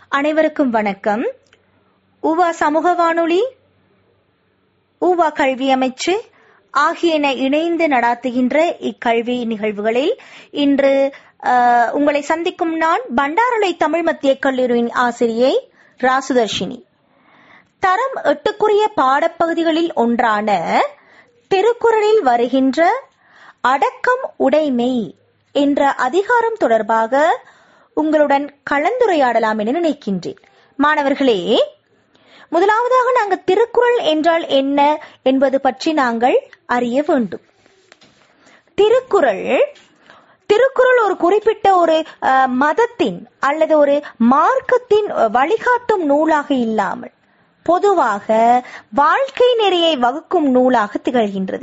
அனைவருக்கும் வணக்கம் உவா சமூக வானொலி உவா கல்வி அமைச்சு ஆகியன இணைந்து நடாத்துகின்ற இக்கல்வி நிகழ்வுகளில் இன்று அஹ், உங்களை சந்திக்கும் நான் பண்டாரலை தமிழ் மத்திய கல்லூரியின் ஆசிரியை ராசுதர்ஷினி தரம் எட்டுக்குரிய பாடப்பகுதிகளில் ஒன்றான திருக்குறளில் வருகின்ற அடக்கம் உடைமை என்ற அதிகாரம் தொடர்பாக உங்களுடன் கலந்துரையாடலாம் என நினைக்கின்றேன் மாணவர்களே முதலாவதாக நாங்கள் திருக்குறள் என்றால் என்ன என்பது பற்றி நாங்கள் அறிய வேண்டும் திருக்குறள் திருக்குறள் ஒரு குறிப்பிட்ட ஒரு அஹ், மதத்தின் அல்லது ஒரு மார்க்கத்தின் அஹ், வழிகாட்டும் நூலாக இல்லாமல் பொதுவாக வாழ்க்கை நெறியை வகுக்கும் நூலாக திகழ்கின்றது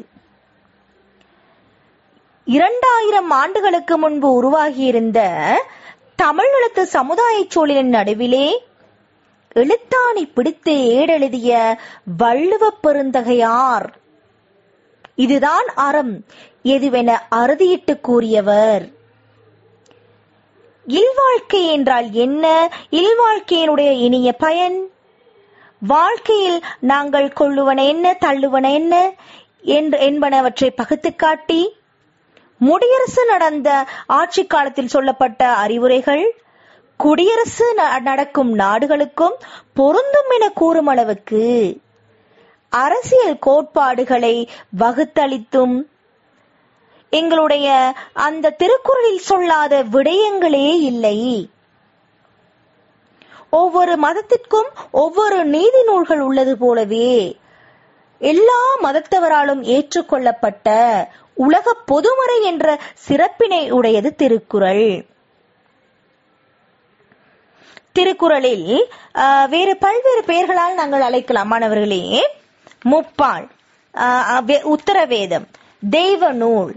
இரண்டாயிரம் ஆண்டுகளுக்கு முன்பு உருவாகியிருந்த தமிழ் எழுத்து சமுதாய சூழலின் நடுவிலே எழுத்தாணி பிடித்து ஏடெழுதிய வள்ளுவப் பெருந்தகையார் இதுதான் அறம் எதுவென அறுதியிட்டு கூறியவர் இல்வாழ்க்கை என்றால் என்ன இல்வாழ்க்கையினுடைய இனிய பயன் வாழ்க்கையில் நாங்கள் கொள்ளுவன என்ன தள்ளுவன என்ன என்று என்பனவற்றை பகுத்து காட்டி முடியரசு நடந்த ஆட்சி காலத்தில் சொல்லப்பட்ட அறிவுரைகள் குடியரசு ந- நடக்கும் நாடுகளுக்கும் பொருந்தும் என கூறும் அளவுக்கு அரசியல் கோட்பாடுகளை வகுத்தளித்தும் எங்களுடைய அந்த திருக்குறளில் சொல்லாத விடயங்களே இல்லை ஒவ்வொரு மதத்திற்கும் ஒவ்வொரு நீதி நூல்கள் உள்ளது போலவே எல்லா மதத்தவராலும் ஏற்றுக்கொள்ளப்பட்ட உலக பொதுமறை என்ற சிறப்பினை உடையது திருக்குறள் திருக்குறளில் ஆஹ், வேறு பல்வேறு பெயர்களால் நாங்கள் அழைக்கலாம் மாணவர்களே முப்பால் ஆஹ், வே- உத்தரவேதம் தெய்வ நூல்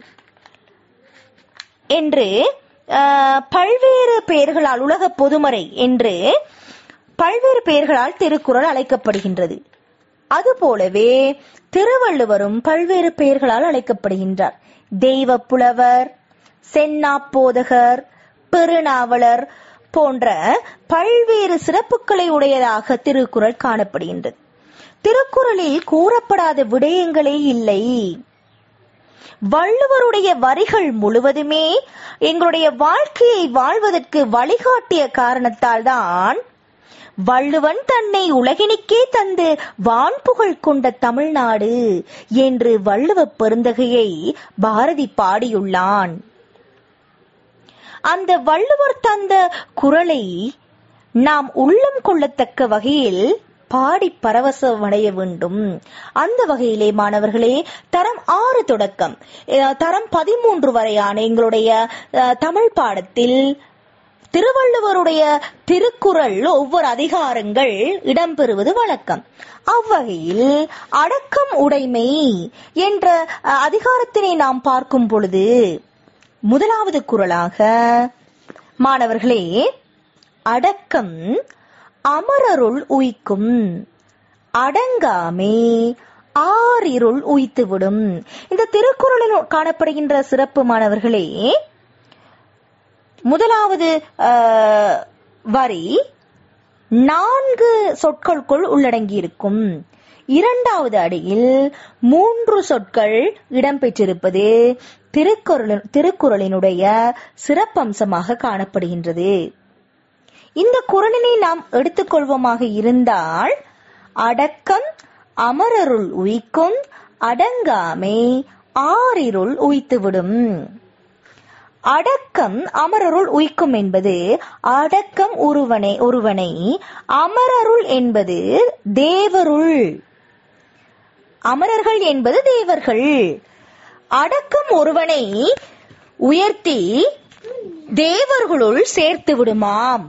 என்று ஆஹ், பல்வேறு பெயர்களால் உலக பொதுமறை என்று பல்வேறு பெயர்களால் திருக்குறள் அழைக்கப்படுகின்றது அதுபோலவே திருவள்ளுவரும் பல்வேறு பெயர்களால் அழைக்கப்படுகின்றார் தெய்வ புலவர் சென்னாப்போதகர் பெருநாவலர் போன்ற பல்வேறு சிறப்புகளை உடையதாக திருக்குறள் காணப்படுகின்றது திருக்குறளில் கூறப்படாத விடயங்களே இல்லை வள்ளுவருடைய வரிகள் முழுவதுமே எங்களுடைய வாழ்க்கையை வாழ்வதற்கு வழிகாட்டிய காரணத்தால் தான் வள்ளுவன் தன்னை உலகினுக்கே தந்து வான்புகழ் கொண்ட தமிழ்நாடு என்று வள்ளுவப் பெருந்தகையை பாரதி பாடியுள்ளான் அந்த வள்ளுவர் தந்த குரலை நாம் உள்ளம் கொள்ளத்தக்க வகையில் பாடி பரவசமடைய வேண்டும் அந்த வகையிலே மாணவர்களே தரம் ஆறு தொடக்கம் அஹ், தரம் பதிமூன்று வரையான எங்களுடைய அஹ், தமிழ் பாடத்தில் திருவள்ளுவருடைய திருக்குறள் ஒவ்வொரு அதிகாரங்கள் இடம்பெறுவது வழக்கம் அவ்வகையில் அடக்கம் உடைமை என்ற அஹ், அதிகாரத்தினை நாம் பார்க்கும் பொழுது முதலாவது குறளாக மாணவர்களே அடக்கம் அமரருள் உய்க்கும் அடங்காமே ஆறிருள் உய்த்துவிடும் இந்த திருக்குறளில் காணப்படுகின்ற சிறப்பு மாணவர்களே முதலாவது அஹ், வரி நான்கு சொற்களுக்குள் உள்ளடங்கியிருக்கும் இரண்டாவது அடியில் மூன்று சொற்கள் இடம்பெற்றிருப்பது திருக்குறள் திருக்குறளினுடைய சிறப்பம்சமாக காணப்படுகின்றது இந்த குறளினை நாம் எடுத்துக்கொள்வோமாக இருந்தால் அடக்கம் அமரருள் உய்க்கும் அடங்காமை ஆறிருள் உய்த்துவிடும் அடக்கம் அமரருள் உய்க்கும் என்பது அடக்கம் ஒருவனை ஒருவனை அமரருள் என்பது தேவருள் அமரர்கள் என்பது தேவர்கள் அடக்கம் ஒருவனை உயர்த்தி தேவர்களுள் சேர்த்து விடுமாம்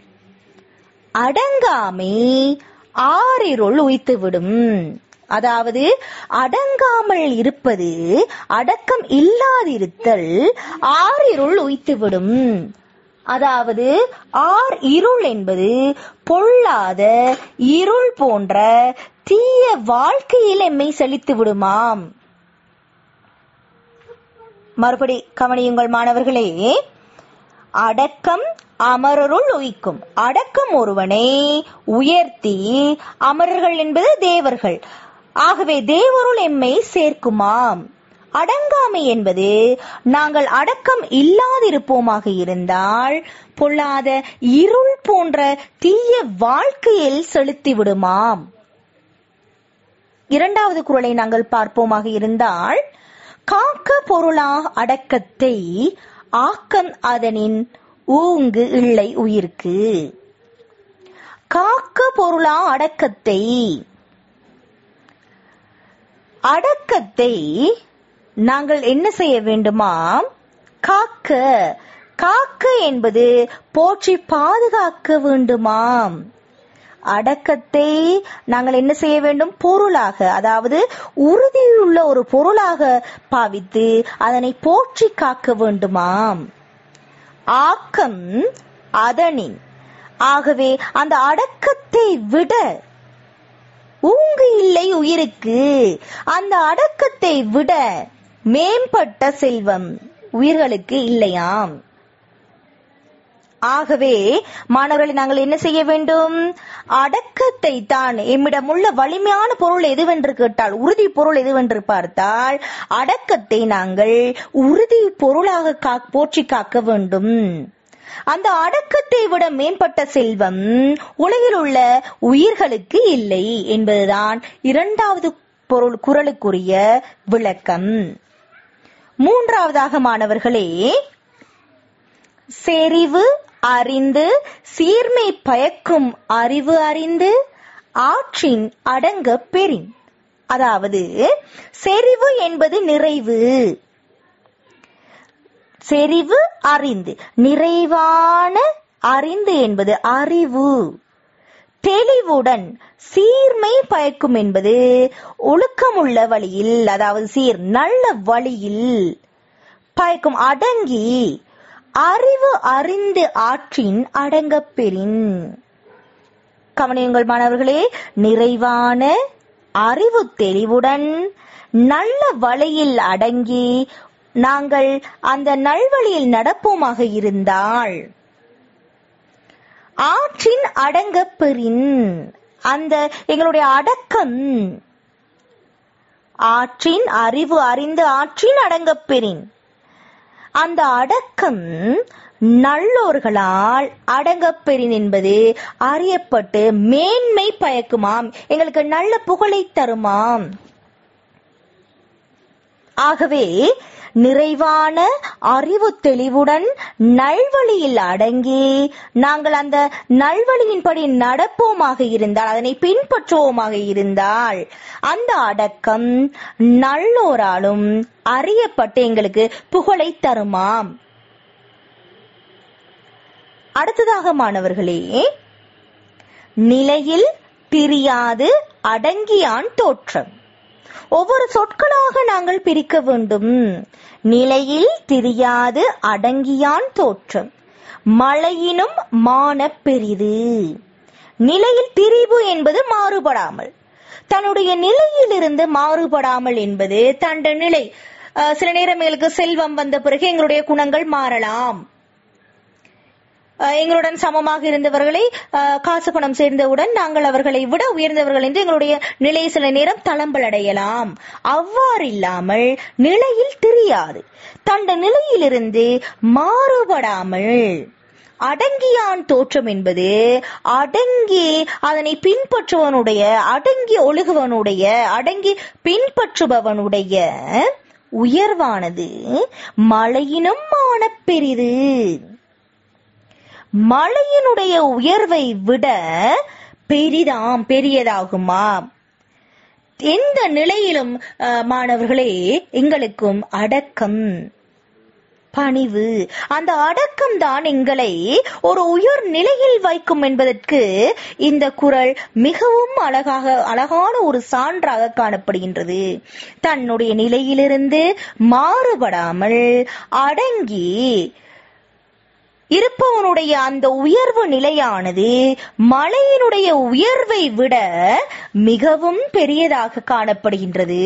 அடங்காமை ஆறிருள் உய்த்துவிடும் அதாவது அடங்காமல் இருப்பது அடக்கம் இல்லாதிருத்தல் ஆறிருள் உய்த்துவிடும் அதாவது ஆர் இருள் என்பது பொல்லாத இருள் போன்ற தீய வாழ்க்கையில் எம்மை செழித்து விடுமாம் மறுபடி கவனியுங்கள் மாணவர்களே அடக்கம் அமரருள் உயிக்கும் அடக்கம் ஒருவனை உயர்த்தி அமரர்கள் என்பது தேவர்கள் ஆகவே தேவருள் எம்மை சேர்க்குமாம் அடங்காமை என்பது நாங்கள் அடக்கம் இல்லாதிருப்போமாக இருந்தால் பொல்லாத இருள் போன்ற தீய வாழ்க்கையில் செலுத்தி விடுமாம் இரண்டாவது குரலை நாங்கள் பார்ப்போமாக இருந்தால் காக்க பொருளா அடக்கத்தை ஆக்கம் அதனின் ஊங்கு இல்லை உயிர்க்கு காக்க பொருளா அடக்கத்தை அடக்கத்தை நாங்கள் என்ன செய்ய வேண்டுமாம் காக்க காக்க என்பது போற்றி பாதுகாக்க வேண்டுமாம் அடக்கத்தை நாங்கள் என்ன செய்ய வேண்டும் பொருளாக அதாவது உறுதியுள்ள ஒரு பொருளாக பாவித்து அதனை போற்றி காக்க வேண்டுமாம் ஆக்கம் அதனின் ஆகவே அந்த அடக்கத்தை விட ஊங்கு இல்லை உயிருக்கு அந்த அடக்கத்தை விட மேம்பட்ட செல்வம் உயிர்களுக்கு இல்லையாம் ஆகவே மாணவர்களை நாங்கள் என்ன செய்ய வேண்டும் அடக்கத்தை தான் எம்மிடம் உள்ள வலிமையான பொருள் எதுவென்று கேட்டால் உறுதி பொருள் எதுவென்று பார்த்தால் அடக்கத்தை நாங்கள் உறுதி பொருளாக கா போற்றி காக்க வேண்டும் அந்த அடக்கத்தை விட மேம்பட்ட செல்வம் உலகில் உள்ள உயிர்களுக்கு இல்லை என்பதுதான் இரண்டாவது பொருள் குரலுக்குரிய விளக்கம் மூன்றாவதாக மாணவர்களே செறிவு அறிந்து சீர்மை பயக்கும் அறிவு அறிந்து ஆற்றின் அடங்க பெறின் அதாவது செறிவு என்பது நிறைவு செறிவு அறிந்து நிறைவான அறிந்து என்பது அறிவு தெளிவுடன் சீர்மை பயக்கும் என்பது ஒழுக்கமுள்ள வழியில் அதாவது சீர் நல்ல வழியில் பயக்கும் அடங்கி அறிவு அறிந்து ஆற்றின் அடங்கப் பெறின் கவனியுங்கள் மாணவர்களே நிறைவான அறிவு தெளிவுடன் நல்ல வழியில் அடங்கி நாங்கள் அந்த நல்வழியில் நடப்போமாக இருந்தால் ஆற்றின் அடங்கப் பெறின் அந்த எங்களுடைய அடக்கம் ஆற்றின் அறிவு அறிந்து ஆற்றின் அடங்கப் பெறின் அந்த அடக்கம் நல்லோர்களால் அடங்கப்பெறின் என்பது அறியப்பட்டு மேன்மை பயக்குமாம் எங்களுக்கு நல்ல புகழை தருமாம் ஆகவே நிறைவான அறிவு தெளிவுடன் நல்வழியில் அடங்கி நாங்கள் அந்த நல்வழியின்படி நடப்போமாக இருந்தால் அதனை பின்பற்றுவோமாக இருந்தால் அந்த அடக்கம் நல்லோராலும் அறியப்பட்டு எங்களுக்கு புகழை தருமாம் அடுத்ததாக மாணவர்களே நிலையில் பிரியாது அடங்கியான் தோற்றம் ஒவ்வொரு சொற்களாக நாங்கள் பிரிக்க வேண்டும் நிலையில் திரியாது அடங்கியான் தோற்றம் மழையினும் மான பெரிது நிலையில் திரிவு என்பது மாறுபடாமல் தன்னுடைய நிலையிலிருந்து மாறுபடாமல் என்பது தண்ட நிலை அஹ், சில நேரம் எங்களுக்கு செல்வம் வந்த பிறகு எங்களுடைய குணங்கள் மாறலாம் அஹ், எங்களுடன் சமமாக இருந்தவர்களை அஹ், காசு பணம் சேர்ந்தவுடன் நாங்கள் அவர்களை விட உயர்ந்தவர்கள் என்று எங்களுடைய நிலை சில நேரம் தளம்பல் அடையலாம் அவ்வாறு இல்லாமல் நிலையில் தெரியாது தண்ட நிலையிலிருந்து மாறுபடாமல் அடங்கியான் தோற்றம் என்பது அடங்கி அதனை பின்பற்றுவனுடைய அடங்கி ஒழுகுவனுடைய அடங்கி பின்பற்றுபவனுடைய உயர்வானது மழையினும் மானப் பெரிது மழையினுடைய உயர்வை விட பெரிதாம் பெரியதாகுமாம் எந்த நிலையிலும் அஹ், மாணவர்களே எங்களுக்கும் அடக்கம் பணிவு அந்த அடக்கம் தான் எங்களை ஒரு உயர் நிலையில் வைக்கும் என்பதற்கு இந்த குரல் மிகவும் அழகாக அழகான ஒரு சான்றாக காணப்படுகின்றது தன்னுடைய நிலையிலிருந்து மாறுபடாமல் அடங்கி இருப்பவனுடைய அந்த உயர்வு நிலையானது மலையினுடைய உயர்வை விட மிகவும் பெரியதாக காணப்படுகின்றது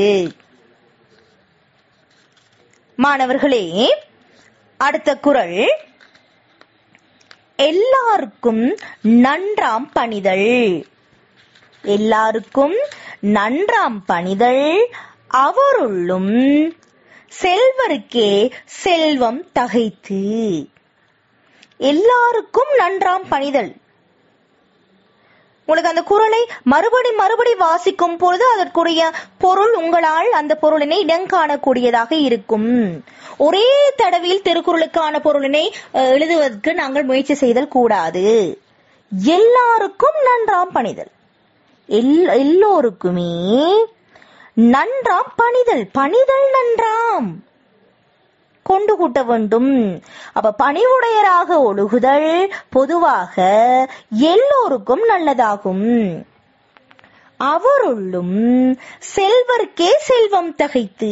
மாணவர்களே அடுத்த குரல் எல்லாருக்கும் நன்றாம் பணிதல் எல்லாருக்கும் நன்றாம் பணிதல் அவருள்ளும் செல்வருக்கே செல்வம் தகைத்து எல்லாருக்கும் நன்றாம் பணிதல் உங்களுக்கு அந்த குரலை மறுபடி மறுபடி வாசிக்கும் பொழுது அதற்குரிய பொருள் உங்களால் அந்த பொருளினை இடங்காணக்கூடியதாக இருக்கும் ஒரே தடவையில் திருக்குறளுக்கான பொருளினை அஹ், எழுதுவதற்கு நாங்கள் முயற்சி செய்தல் கூடாது எல்லாருக்கும் நன்றாம் பணிதல் எல்- எல்லோருக்குமே நன்றாம் பணிதல் பணிதல் நன்றாம் கொண்டு கூட்ட வேண்டும் அப்ப பணிவுடையராக ஒழுகுதல் பொதுவாக எல்லோருக்கும் நல்லதாகும் அவருள்ளும் செல்வர்க்கே செல்வம் தகைத்து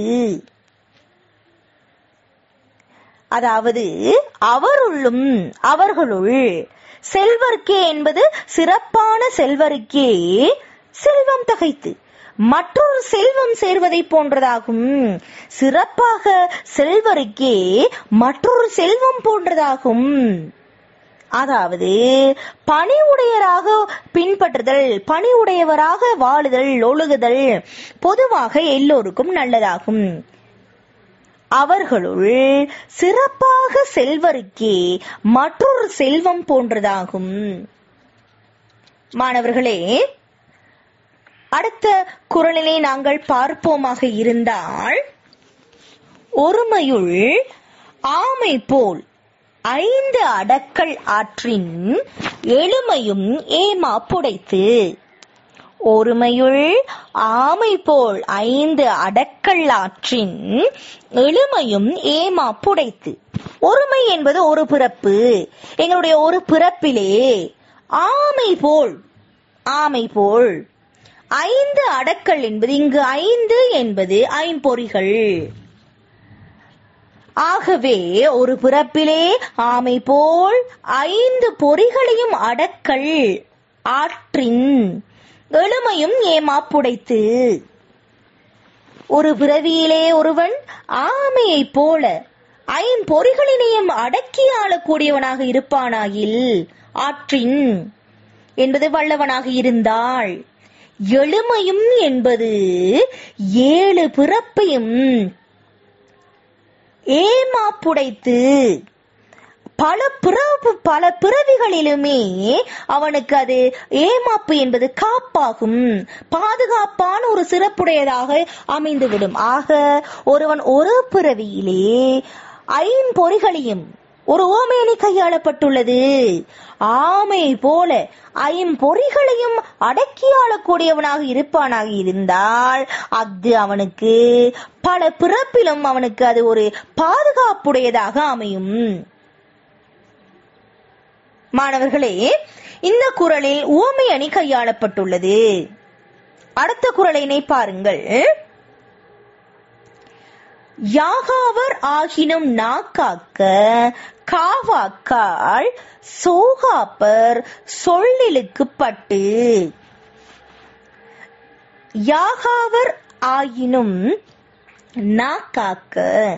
அதாவது அவருள்ளும் அவர்களுள் செல்வர்க்கே என்பது சிறப்பான செல்வருக்கே செல்வம் தகைத்து மற்றொரு செல்வம் சேர்வதை போன்றதாகும் சிறப்பாக செல்வருக்கே மற்றொரு செல்வம் போன்றதாகும் அதாவது பணிவுடையராக பின்பற்றுதல் பணிவுடையவராக வாழுதல் ஒழுகுதல் பொதுவாக எல்லோருக்கும் நல்லதாகும் அவர்களுள் சிறப்பாக செல்வருக்கே மற்றொரு செல்வம் போன்றதாகும் மாணவர்களே அடுத்த குரலினை நாங்கள் பார்ப்போமாக இருந்தால் ஒருமையுள் ஆமை போல் ஐந்து அடக்கல் ஆற்றின் எழுமையும் ஏமா புடைத்து ஒருமையுள் ஆமை போல் ஐந்து அடக்கல் ஆற்றின் எழுமையும் ஏமா புடைத்து ஒருமை என்பது ஒரு பிறப்பு எங்களுடைய ஒரு பிறப்பிலே ஆமை போல் ஆமை போல் ஐந்து அடக்கல் என்பது இங்கு ஐந்து என்பது ஐம்பொறிகள் ஆகவே ஒரு பிறப்பிலே ஆமை போல் ஐந்து பொறிகளையும் அடக்கல் ஆற்றின் எளிமையும் ஏமாப்புடைத்து ஒரு பிறவியிலே ஒருவன் ஆமையைப் போல ஐம்பொறிகளினையும் அடக்கி ஆளக்கூடியவனாக இருப்பானாயில் ஆற்றின் என்பது வல்லவனாக இருந்தாள் எளிமையும் என்பது ஏழு பிறப்பையும் ஏமாப்புடைத்து பல பிறப்பு பல பிறவிகளிலுமே அவனுக்கு அது ஏமாப்பு என்பது காப்பாகும் பாதுகாப்பான ஒரு சிறப்புடையதாக அமைந்துவிடும் ஆக ஒருவன் ஒரு பிறவியிலே ஐம்பொறிகளையும் ஒரு ஓமேனி கையாளப்பட்டுள்ளது ஆமை போல ஐம்பொறிகளையும் அடக்கி ஆளக்கூடியவனாக இருப்பானாக இருந்தால் அது அவனுக்கு பல பிறப்பிலும் அவனுக்கு அது ஒரு பாதுகாப்புடையதாக அமையும் மாணவர்களே இந்த குரலில் ஊமை அணி கையாளப்பட்டுள்ளது அடுத்த குரலினை பாருங்கள் யாகாவர் ஆகினும் நாக்காக்க காவாக்கால் சோகாப்பர் சொல்லிலுக்கு பட்டு யாகாவர் ஆயினும் நாக்காக்க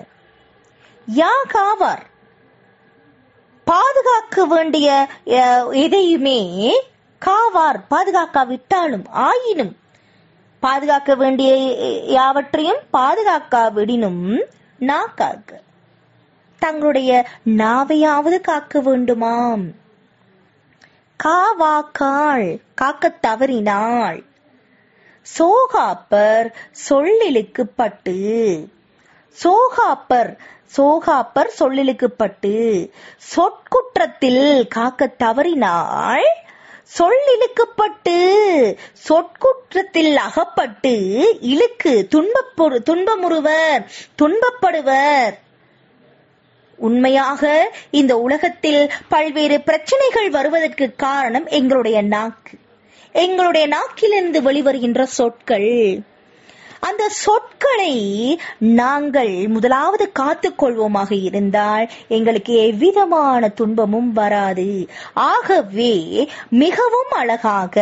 யாகாவார் பாதுகாக்க வேண்டிய அஹ், எதையுமே காவார் பாதுகாக்காவிட்டாலும் ஆயினும் பாதுகாக்க வேண்டிய யாவற்றையும் பாதுகாக்காவிடினும் நாக்காக்க தங்களுடைய நாவையாவது காக்க வேண்டுமாம் காவாக்காள் காக்க தவறினாள் சோகாப்பர் சொல்லிலுக்கு பட்டு சோகாப்பர் சோகாப்பர் சொல்லிலுக்குப்பட்டு சொற்குற்றத்தில் காக்க தவறினாள் சொல்லிழுக்கப்பட்டு சொற்குற்றத்தில் அகப்பட்டு இழுக்கு துன்பப்பொரு துன்பமுறுவர் துன்பப்படுவர் உண்மையாக இந்த உலகத்தில் பல்வேறு பிரச்சனைகள் வருவதற்கு காரணம் எங்களுடைய நாக்கு எங்களுடைய நாக்கிலிருந்து வெளிவருகின்ற சொற்கள் அந்த சொற்களை நாங்கள் முதலாவது காத்துக்கொள்வோமாக இருந்தால் எங்களுக்கு எவ்விதமான துன்பமும் வராது ஆகவே மிகவும் அழகாக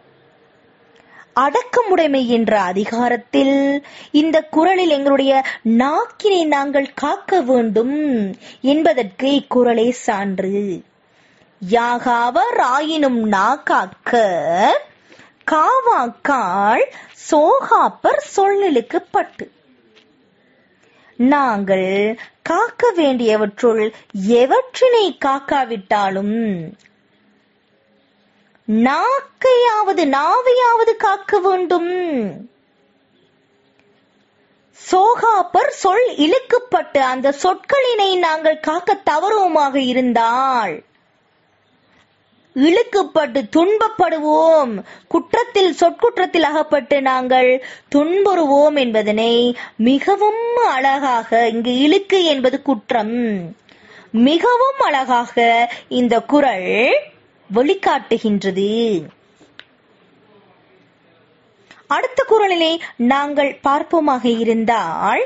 அடக்கமுடைமை என்ற அதிகாரத்தில் இந்த குரலில் எங்களுடைய நாக்கினை நாங்கள் காக்க வேண்டும் என்பதற்கு இக்குறளே சான்று யாகாவர் ஆயினும் நாக்காக்க காவாக்காள் சோகாப்பர் சொல்லிலுக்கு பட்டு நாங்கள் காக்க வேண்டியவற்றுள் எவற்றினை காக்காவிட்டாலும் நாக்கையாவது நாவையாவது காக்க வேண்டும் சோகாப்பர் சொல் இழுக்கப்பட்டு அந்த சொற்களினை நாங்கள் காக்க தவறுவோமாக இருந்தால் இழுக்கப்பட்டு துன்பப்படுவோம் குற்றத்தில் சொற்குற்றத்தில் அகப்பட்டு நாங்கள் துன்புறுவோம் என்பதனை மிகவும் அழகாக இங்கு இழுக்கு என்பது குற்றம் மிகவும் அழகாக இந்த குரல் வெளிக்காட்டுகின்றது அடுத்த குரலிலே நாங்கள் பார்ப்போமாக இருந்தால்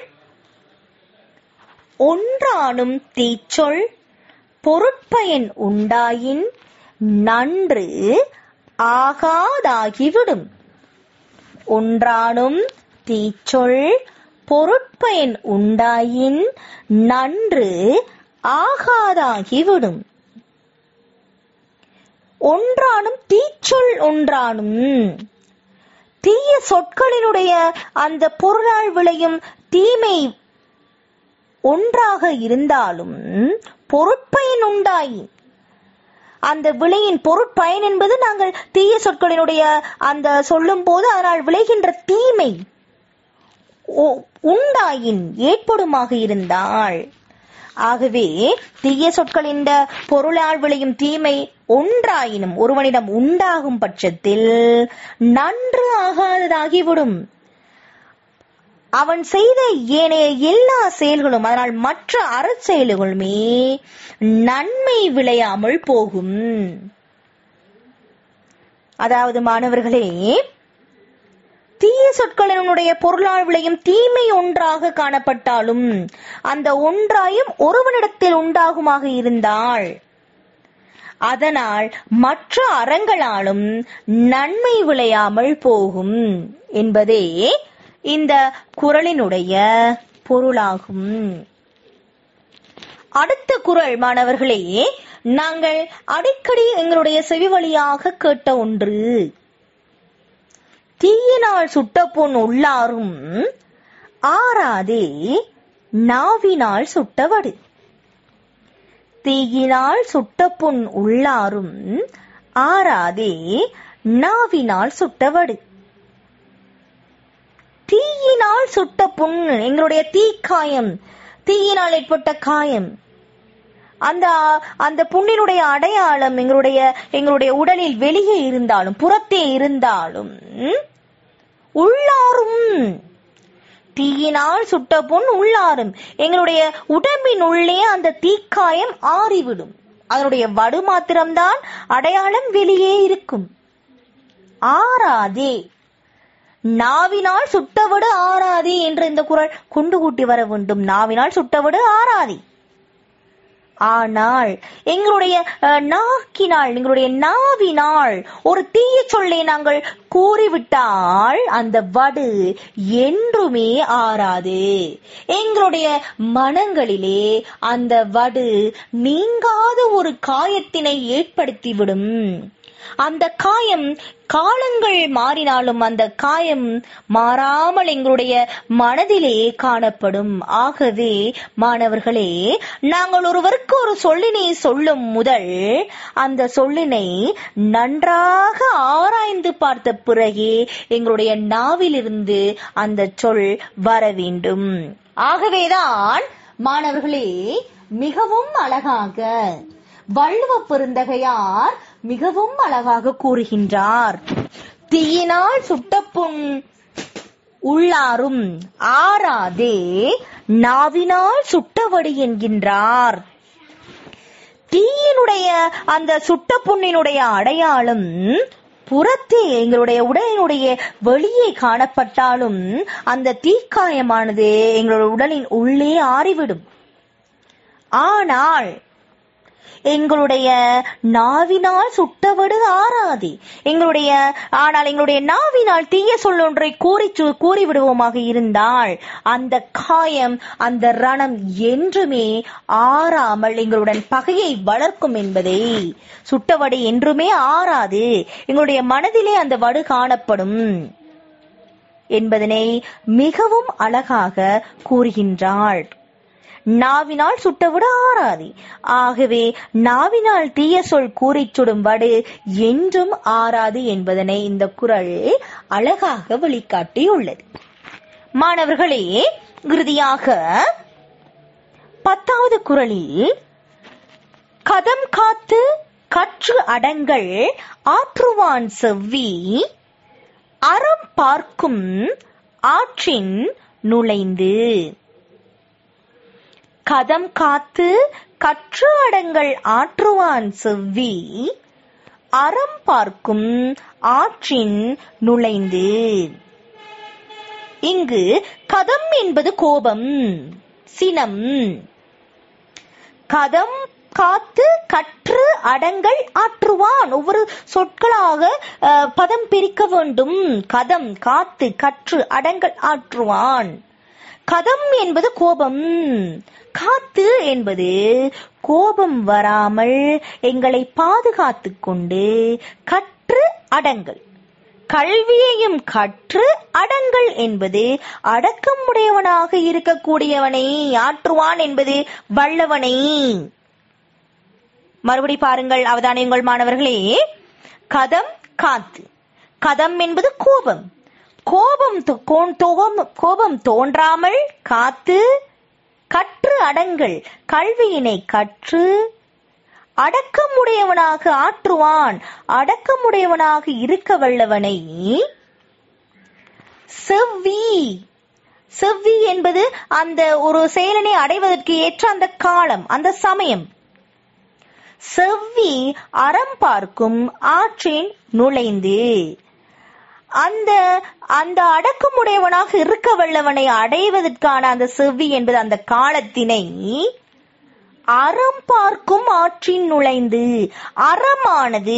ஒன்றானும் தீச்சொல் பொருட்பயன் உண்டாயின் நன்று ஆகாதாகிவிடும் ஒன்றானும் தீச்சொல் பொருட்பயன் உண்டாயின் நன்று ஆகாதாகிவிடும் ஒன்றானும் தீச்சொல் ஒன்றானும் தீய சொற்களினுடைய அந்த பொருளால் விளையும் தீமை ஒன்றாக இருந்தாலும் பொருட்பயன் உண்டாயின் அந்த விளையின் பொருட்பயன் என்பது நாங்கள் தீய சொற்களினுடைய அந்த சொல்லும் போது அதனால் விளைகின்ற தீமை ஒ- உண்டாயின் ஏற்படுமாக இருந்தால் ஆகவே தீய சொற்களின் பொருளால் விளையும் தீமை ஒன்றாயினும் ஒருவனிடம் உண்டாகும் பட்சத்தில் நன்று ஆகாததாகிவிடும் அவன் செய்த ஏனைய எல்லா செயல்களும் அதனால் மற்ற அறச்செயல்களுமே நன்மை விளையாமல் போகும் அதாவது மாணவர்களே தீய சொற்களினுடைய பொருளால் விளையும் தீமை ஒன்றாக காணப்பட்டாலும் அந்த ஒன்றாயும் ஒருவனிடத்தில் உண்டாகுமாக இருந்தால் அதனால் மற்ற அறங்களாலும் நன்மை விளையாமல் போகும் என்பதே இந்த குரலினுடைய பொருளாகும் அடுத்த குரல் மாணவர்களே நாங்கள் அடிக்கடி எங்களுடைய செவி வழியாக கேட்ட ஒன்று தீயினால் சுட்ட பொன் உள்ளாரும் ஆறாதே நாவினால் சுட்டவடு தீயினால் சுட்ட புண் உள்ளாரும் ஆறாதே நாவினால் சுட்டவடு தீயினால் சுட்ட புண் எங்களுடைய தீக்காயம் தீயினால் ஏற்பட்ட காயம் அந்த அந்த புண்ணினுடைய அடையாளம் எங்களுடைய எங்களுடைய உடலில் வெளியே இருந்தாலும் புறத்தே இருந்தாலும் உள்ளாரும் தீயினால் சுட்ட புண் உள்ளாரும் எங்களுடைய உடம்பின் உள்ளே அந்த தீக்காயம் ஆறிவிடும் அதனுடைய வடு மாத்திரம்தான் அடையாளம் வெளியே இருக்கும் ஆறாதே நாவினால் சுட்டவடு ஆறாதே என்று இந்த குரல் கொண்டு கூட்டி வர வேண்டும் நாவினால் சுட்டவடு ஆறாதே ஆனால் எங்களுடைய அஹ், நாக்கினால் எங்களுடைய நாவினால் ஒரு தீய சொல்லை நாங்கள் கூறிவிட்டால் அந்த வடு என்றுமே ஆறாது எங்களுடைய மனங்களிலே அந்த வடு நீங்காத ஒரு காயத்தினை ஏற்படுத்திவிடும் அந்த காயம் காலங்கள் மாறினாலும் அந்த காயம் மாறாமல் எங்களுடைய மனதிலே காணப்படும் ஆகவே மாணவர்களே நாங்கள் ஒருவருக்கு ஒரு சொல்லினை சொல்லும் முதல் அந்த சொல்லினை நன்றாக ஆராய்ந்து பார்த்த பிறகே எங்களுடைய நாவிலிருந்து அந்த சொல் வர வேண்டும் ஆகவேதான் மாணவர்களே மிகவும் அழகாக வள்ளுவ பெருந்தகையார் மிகவும் அழகாக கூறுகின்றார் தீயினால் சுட்டப்புண் உள்ளாரும் ஆறாதே நாவினால் சுட்டவடு என்கின்றார் தீயினுடைய அந்த சுட்ட புண்ணினுடைய அடையாளம் புறத்தே எங்களுடைய உடலினுடைய வெளியே காணப்பட்டாலும் அந்த தீக்காயமானது எங்களுடைய உடலின் உள்ளே ஆறிவிடும் ஆனால் எங்களுடைய நாவினால் சுட்டவடு ஆறாது எங்களுடைய ஆனால் எங்களுடைய நாவினால் தீய சொல்லொன்றை கூறி சு- கூறிவிடுவோமாக இருந்தால் அந்த காயம் அந்த ரணம் என்றுமே ஆறாமல் எங்களுடன் பகையை வளர்க்கும் என்பதை சுட்டவடு என்றுமே ஆறாது எங்களுடைய மனதிலே அந்த வடு காணப்படும் என்பதனை மிகவும் அழகாக கூறுகின்றாள் நாவினால் சுட்டவிட ஆறாது ஆகவே நாவினால் தீய சொல் கூறிச் சுடும் வடு என்றும் ஆறாது என்பதனை இந்த குறள் அழகாக வெளிக்காட்டியுள்ளது மாணவர்களே இறுதியாக பத்தாவது குறளில் கதம் காத்து கற்று அடங்கள் ஆற்றுவான் செவ்வி அறம் பார்க்கும் ஆற்றின் நுழைந்து கதம் காத்து கற்று அடங்கள் ஆற்றுவான் செவ்வி அறம் பார்க்கும் ஆற்றின் நுழைந்து இங்கு கதம் என்பது கோபம் சினம் கதம் காத்து கற்று அடங்கள் ஆற்றுவான் ஒவ்வொரு சொற்களாக அஹ், பதம் பிரிக்க வேண்டும் கதம் காத்து கற்று அடங்கள் ஆற்றுவான் கதம் என்பது கோபம் காத்து என்பது கோபம் வராமல் எங்களை பாதுகாத்துக் கொண்டு கற்று அடங்கள் கல்வியையும் கற்று அடங்கள் என்பது அடக்கமுடையவனாக இருக்கக்கூடியவனை ஆற்றுவான் என்பது வல்லவனை மறுபடி பாருங்கள் அவதானியங்கள் மாணவர்களே கதம் காத்து கதம் என்பது கோபம் கோபம் தோ- கோ- தோகம்- கோபம் தோன்றாமல் காத்து கற்று அடங்கள் கல்வியினை கற்று அடக்கமுடையவனாக ஆற்றுவான் அடக்கமுடையவனாக இருக்க வல்லவனை செவ்வி செவ்வி என்பது அந்த ஒரு செயலனை அடைவதற்கு ஏற்ற அந்த காலம் அந்த சமயம் செவ்வி அறம் பார்க்கும் ஆற்றின் நுழைந்து அந்த அந்த அடக்கமுடையவனாக இருக்க வல்லவனை அடைவதற்கான அந்த செவ்வி என்பது அந்த காலத்தினை அறம் பார்க்கும் ஆற்றின் நுழைந்து அறமானது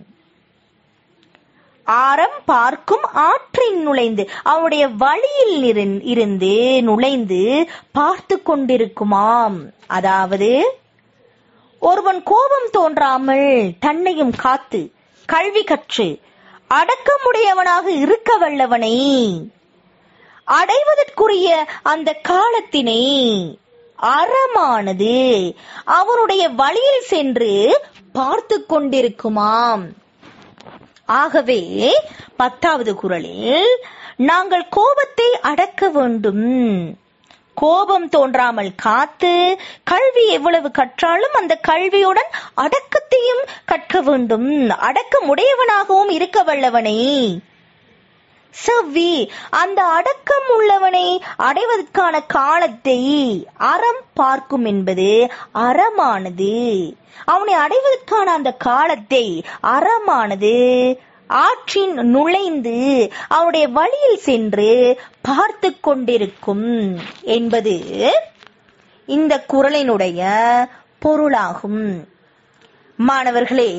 அறம் பார்க்கும் ஆற்றின் நுழைந்து அவனுடைய வழியில் இருந்து- இருந்து நுழைந்து பார்த்து கொண்டிருக்குமாம் அதாவது ஒருவன் கோபம் தோன்றாமல் தன்னையும் காத்து கல்வி கற்று அடக்கமுடையவனாக இருக்க வல்லவனை அடைவதற்குரிய அந்த காலத்தினை அறமானது அவனுடைய வழியில் சென்று பார்த்து கொண்டிருக்குமாம் ஆகவே பத்தாவது குறளில் நாங்கள் கோபத்தை அடக்க வேண்டும் கோபம் தோன்றாமல் காத்து கல்வி எவ்வளவு கற்றாலும் அந்த கல்வியுடன் அடக்கத்தையும் கற்க வேண்டும் அடக்கமுடையவனாகவும் இருக்க வல்லவனை செவ்வி அந்த அடக்கம் உள்ளவனை அடைவதற்கான காலத்தை அறம் பார்க்கும் என்பது அறமானது அவனை அடைவதற்கான அந்த காலத்தை அறமானது ஆற்றின் நுழைந்து அவனுடைய வழியில் சென்று பார்த்து கொண்டிருக்கும் என்பது இந்த குறளினுடைய பொருளாகும் மாணவர்களே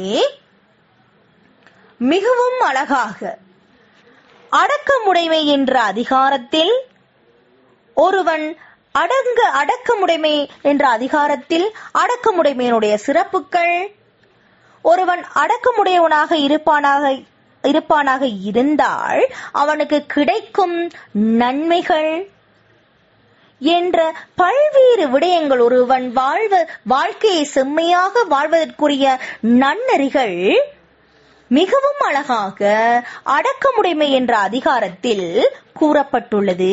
மிகவும் அழகாக அடக்கமுடைமை என்ற அதிகாரத்தில் ஒருவன் அடங்க அடக்கமுடைமை என்ற அதிகாரத்தில் அடக்கமுடைமையினுடைய சிறப்புகள் ஒருவன் அடக்கமுடையவனாக இருப்பானாக இருப்பானாக இருந்தால் அவனுக்கு கிடைக்கும் நன்மைகள் என்ற பல்வேறு விடயங்கள் ஒருவன் வாழ்வ வாழ்க்கையை செம்மையாக வாழ்வதற்குரிய நன்னெறிகள் மிகவும் அழகாக அடக்கமுடைமை என்ற அதிகாரத்தில் கூறப்பட்டுள்ளது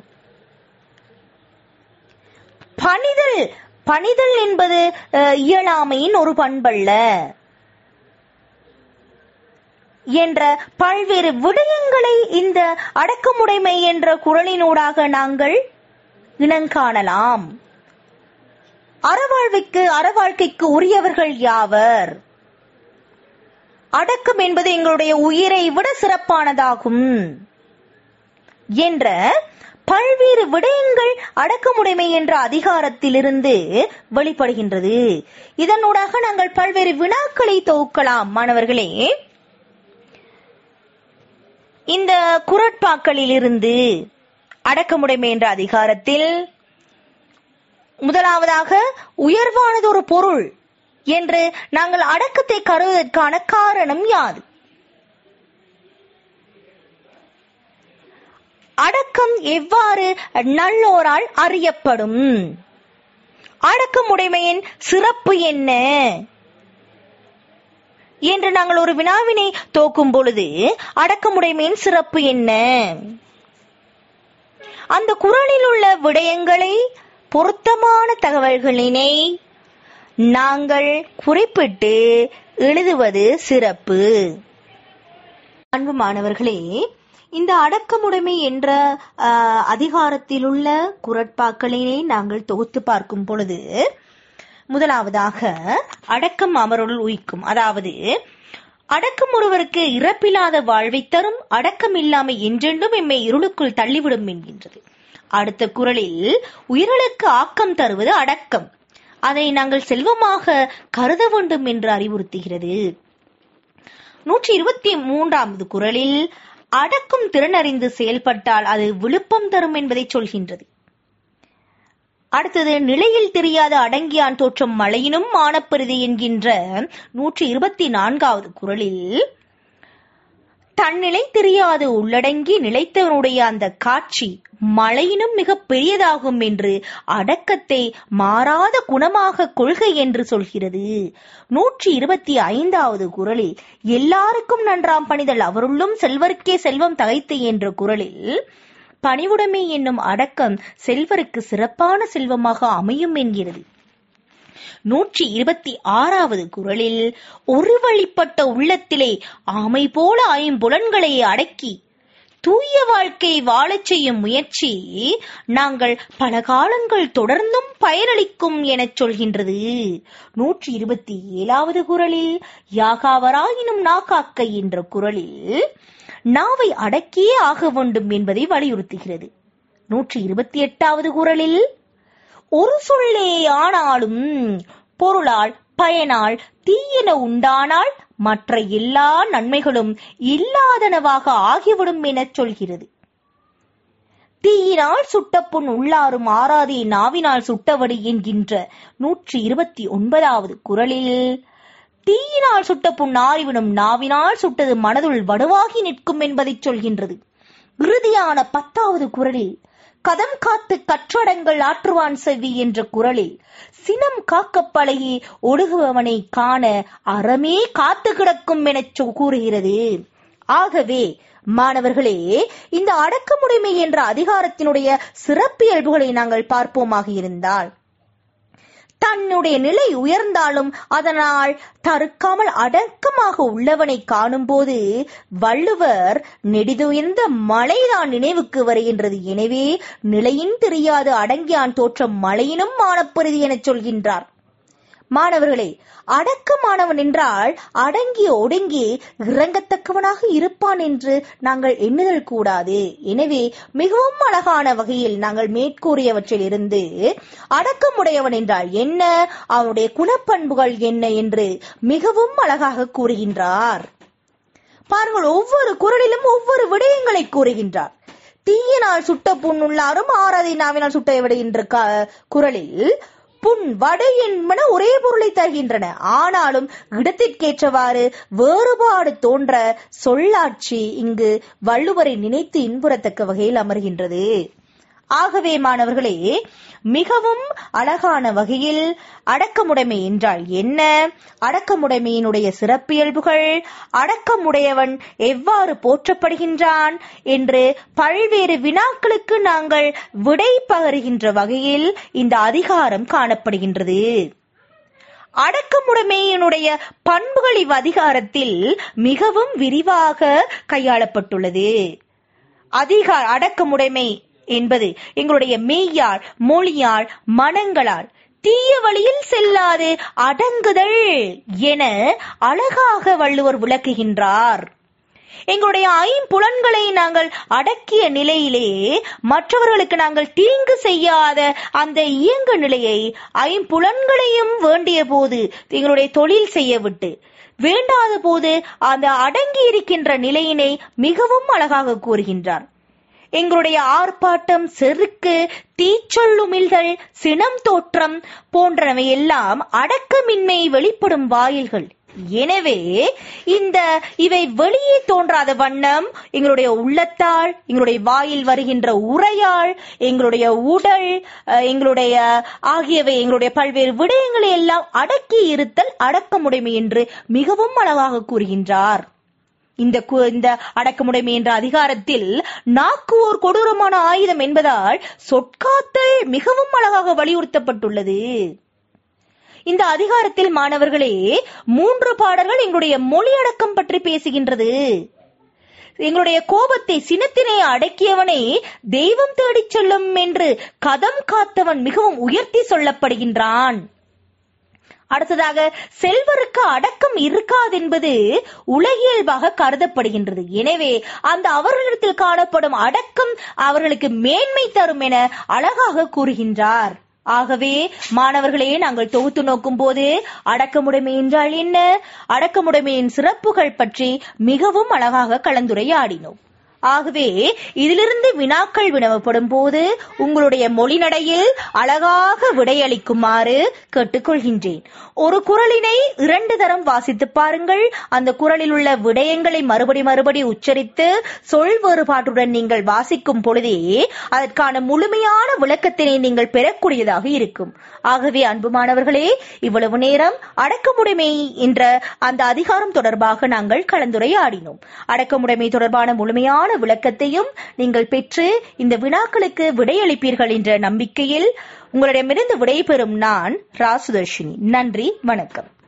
பணிதல் பணிதல் என்பது அஹ், இயலாமையின் ஒரு பண்பல்ல என்ற பல்வேறு விடயங்களை இந்த அடக்கமுடைமை என்ற குரலினூடாக நாங்கள் இனங்காணலாம் அறவாழ்வுக்கு அறவாழ்க்கைக்கு உரியவர்கள் யாவர் அடக்கம் என்பது எங்களுடைய உயிரை விட சிறப்பானதாகும் என்ற பல்வேறு விடயங்கள் அடக்கமுடைமை என்ற அதிகாரத்திலிருந்து வெளிப்படுகின்றது இதனூடாக நாங்கள் பல்வேறு வினாக்களை தொகுக்கலாம் மாணவர்களே இந்த குரட்பாக்களிலிருந்து அடக்கமுடைமை என்ற அதிகாரத்தில் முதலாவதாக உயர்வானதொரு பொருள் என்று நாங்கள் அடக்கத்தை கருவதற்கான காரணம் யாது அடக்கம் எவ்வாறு நல்லோரால் அறியப்படும் அடக்கமுடைமையின் சிறப்பு என்ன என்று நாங்கள் ஒரு வினாவினை தோக்கும் பொழுது அடக்கமுடைமையின் சிறப்பு என்ன அந்த குரலில் உள்ள விடயங்களை பொருத்தமான தகவல்களினை நாங்கள் குறிப்பிட்டு எழுதுவது சிறப்பு அன்பு மாணவர்களே இந்த அடக்கமுடைமை என்ற ஆஹ், அதிகாரத்திலுள்ள குரட்பாக்களினை நாங்கள் தொகுத்து பார்க்கும் பொழுது முதலாவதாக அடக்கம் அமருள் உயிக்கும் அதாவது அடக்கம் ஒருவருக்கு இறப்பில்லாத வாழ்வை தரும் அடக்கம் இல்லாமை என்றென்றும் எம்மை இருளுக்குள் தள்ளிவிடும் என்கின்றது அடுத்த குரலில் உயிர்களுக்கு ஆக்கம் தருவது அடக்கம் அதை நாங்கள் செல்வமாக கருத வேண்டும் என்று அறிவுறுத்துகிறது நூற்றி இருபத்தி மூன்றாவது குரலில் அடக்கும் திறனறிந்து செயல்பட்டால் அது விழுப்பம் தரும் என்பதை சொல்கின்றது அடுத்தது நிலையில் தெரியாத அடங்கியான் தோற்றம் மழையினும் மானப்பெரிது என்கின்ற நூற்றி இருபத்தி நான்காவது குரலில் தன்னிலை தெரியாது உள்ளடங்கி நிலைத்தவனுடைய அந்த காட்சி மழையினும் மிக பெரியதாகும் என்று அடக்கத்தை மாறாத குணமாக கொள்கை என்று சொல்கிறது நூற்றி இருபத்தி ஐந்தாவது குரலில் எல்லாருக்கும் நன்றாம் பணிதல் அவருள்ளும் செல்வருக்கே செல்வம் தகைத்து என்ற குரலில் பணிவுடைமை என்னும் அடக்கம் செல்வருக்கு சிறப்பான செல்வமாக அமையும் என்கிறது நூற்றி இருபத்தி ஆறாவது குரலில் ஒரு வழிப்பட்ட உள்ளத்திலே ஆமை போல ஐம்புலன்களை அடக்கி தூய வாழ்க்கை வாழச் செய்யும் முயற்சி நாங்கள் பல காலங்கள் தொடர்ந்தும் பயனளிக்கும் எனச் சொல்கின்றது நூற்றி இருபத்தி ஏழாவது குரலில் யாகாவராயினும் நாகாக்க என்ற குரலில் நாவை அடக்கியே ஆக வேண்டும் என்பதை வலியுறுத்துகிறது நூற்றி இருபத்தி எட்டாவது குரலில் ஒரு சொல்லே ஆனாலும் பொருளால் பயனால் தீயன உண்டானால் மற்ற எல்லா நன்மைகளும் இல்லாதனவாக ஆகிவிடும் எனச் சொல்கிறது தீயினால் சுட்ட புண் உள்ளாரும் ஆறாதே நாவினால் சுட்டவடி என்கின்ற நூற்றி இருபத்தி ஒன்பதாவது குரலில் தீயினால் சுட்ட புண் ஆறிவிடும் நாவினால் சுட்டது மனதுள் வடுவாகி நிற்கும் என்பதைச் சொல்கின்றது இறுதியான பத்தாவது குரலில் கதம் காத்து கற்றடங்கள் ஆற்றுவான் செவி என்ற குரலில் சினம் காக்கப் பழகி ஒடுகுபவனை காண அறமே காத்து கிடக்கும் எனச் சொ- கூறுகிறது ஆகவே மாணவர்களே இந்த அடக்கமுடைமை என்ற அதிகாரத்தினுடைய சிறப்பியல்புகளை நாங்கள் பார்ப்போமாக இருந்தால் தன்னுடைய நிலை உயர்ந்தாலும் அதனால் தடுக்காமல் அடக்கமாக உள்ளவனை காணும்போது வள்ளுவர் நெடிதுயர்ந்த மலைதான் நினைவுக்கு வருகின்றது எனவே நிலையின் தெரியாது அடங்கியான் தோற்றம் மலையினும் மானப்பெரிது எனச் சொல்கின்றார் மாணவர்களே அடக்கமானவன் என்றால் அடங்கி ஒடுங்கி இறங்கத்தக்கவனாக இருப்பான் என்று நாங்கள் எண்ணுதல் கூடாது எனவே மிகவும் அழகான வகையில் நாங்கள் மேற்கூறியவற்றில் இருந்து அடக்கமுடையவன் என்றால் என்ன அவனுடைய குணப்பண்புகள் என்ன என்று மிகவும் அழகாக கூறுகின்றார் பாருங்கள் ஒவ்வொரு குரலிலும் ஒவ்வொரு விடயங்களை கூறுகின்றார் தீயினால் சுட்ட புண்ணுள்ளாரும் ஆறாதை நாவினால் சுட்ட விடுகின்ற க- குரலில் புண் வடு என்பன ஒரே பொருளை தருகின்றன ஆனாலும் இடத்திற்கேற்றவாறு வேறுபாடு தோன்ற சொல்லாட்சி இங்கு வள்ளுவரை நினைத்து இன்புறத்தக்க வகையில் அமர்கின்றது ஆகவே மாணவர்களே மிகவும் அழகான வகையில் அடக்கமுடைமை என்றால் என்ன அடக்கமுடைமையினுடைய சிறப்பியல்புகள் அடக்கமுடையவன் எவ்வாறு போற்றப்படுகின்றான் என்று பல்வேறு வினாக்களுக்கு நாங்கள் விடை பகருகின்ற வகையில் இந்த அதிகாரம் காணப்படுகின்றது அடக்கமுடைமையினுடைய பண்புகள் இவ்வதிகாரத்தில் மிகவும் விரிவாக கையாளப்பட்டுள்ளது அதிகார அடக்கமுடைமை என்பது எங்களுடைய மெய்யால் மொழியால் மனங்களால் தீய வழியில் செல்லாது அடங்குதல் என அழகாக வள்ளுவர் விளக்குகின்றார் எங்களுடைய ஐம்புலன்களை நாங்கள் அடக்கிய நிலையிலே மற்றவர்களுக்கு நாங்கள் தீங்கு செய்யாத அந்த இயங்கு நிலையை ஐம்புலன்களையும் வேண்டிய போது எங்களுடைய தொழில் செய்ய விட்டு வேண்டாத போது அந்த அடங்கி இருக்கின்ற நிலையினை மிகவும் அழகாக கூறுகின்றார் எங்களுடைய ஆர்ப்பாட்டம் செருக்கு தீச்சொல்லுமிழ்கள் சினம் தோற்றம் போன்றவை எல்லாம் அடக்கமின்மை வெளிப்படும் வாயில்கள் எனவே இந்த இவை வெளியே தோன்றாத வண்ணம் எங்களுடைய உள்ளத்தால் எங்களுடைய வாயில் வருகின்ற உரையால் எங்களுடைய உடல் அஹ், எங்களுடைய ஆகியவை எங்களுடைய பல்வேறு விடயங்களை எல்லாம் அடக்கி இருத்தல் அடக்கமுடைமை என்று மிகவும் அழகாக கூறுகின்றார் இந்த கு- இந்த அடக்கமுடைமை என்ற அதிகாரத்தில் நாக்கு ஓர் கொடூரமான ஆயுதம் என்பதால் சொற்காத்தல் மிகவும் அழகாக வலியுறுத்தப்பட்டுள்ளது இந்த அதிகாரத்தில் மாணவர்களே மூன்று பாடல்கள் எங்களுடைய மொழி அடக்கம் பற்றி பேசுகின்றது எங்களுடைய கோபத்தை சினத்தினை அடக்கியவனை தெய்வம் தேடிச் செல்லும் என்று கதம் காத்தவன் மிகவும் உயர்த்தி சொல்லப்படுகின்றான் அடுத்ததாக செல்வருக்கு அடக்கம் இருக்காதென்பது உலகியல்பாக கருதப்படுகின்றது எனவே அந்த அவர்களிடத்தில் காணப்படும் அடக்கம் அவர்களுக்கு மேன்மை தரும் என அழகாக கூறுகின்றார் ஆகவே மாணவர்களே நாங்கள் தொகுத்து நோக்கும் போது அடக்கமுடைமை என்றால் என்ன அடக்கமுடைமையின் சிறப்புகள் பற்றி மிகவும் அழகாக கலந்துரையாடினோம் ஆகவே இதிலிருந்து வினாக்கள் வினவப்படும் போது உங்களுடைய மொழிநடையில் அழகாக விடையளிக்குமாறு கேட்டுக்கொள்கின்றேன் ஒரு குரலினை இரண்டு தரம் வாசித்து பாருங்கள் அந்த குரலில் உள்ள விடயங்களை மறுபடி மறுபடி உச்சரித்து சொல் வேறுபாட்டுடன் நீங்கள் வாசிக்கும் பொழுதே அதற்கான முழுமையான விளக்கத்தினை நீங்கள் பெறக்கூடியதாக இருக்கும் ஆகவே அன்பு மாணவர்களே இவ்வளவு நேரம் அடக்கமுடைமை என்ற அந்த அதிகாரம் தொடர்பாக நாங்கள் கலந்துரையாடினோம் அடக்கமுடைமை தொடர்பான முழுமையான விளக்கத்தையும் நீங்கள் பெற்று இந்த வினாக்களுக்கு விடையளிப்பீர்கள் என்ற நம்பிக்கையில் உங்களிடமிருந்து விடைபெறும் நான் ராசுதர்ஷினி நன்றி வணக்கம்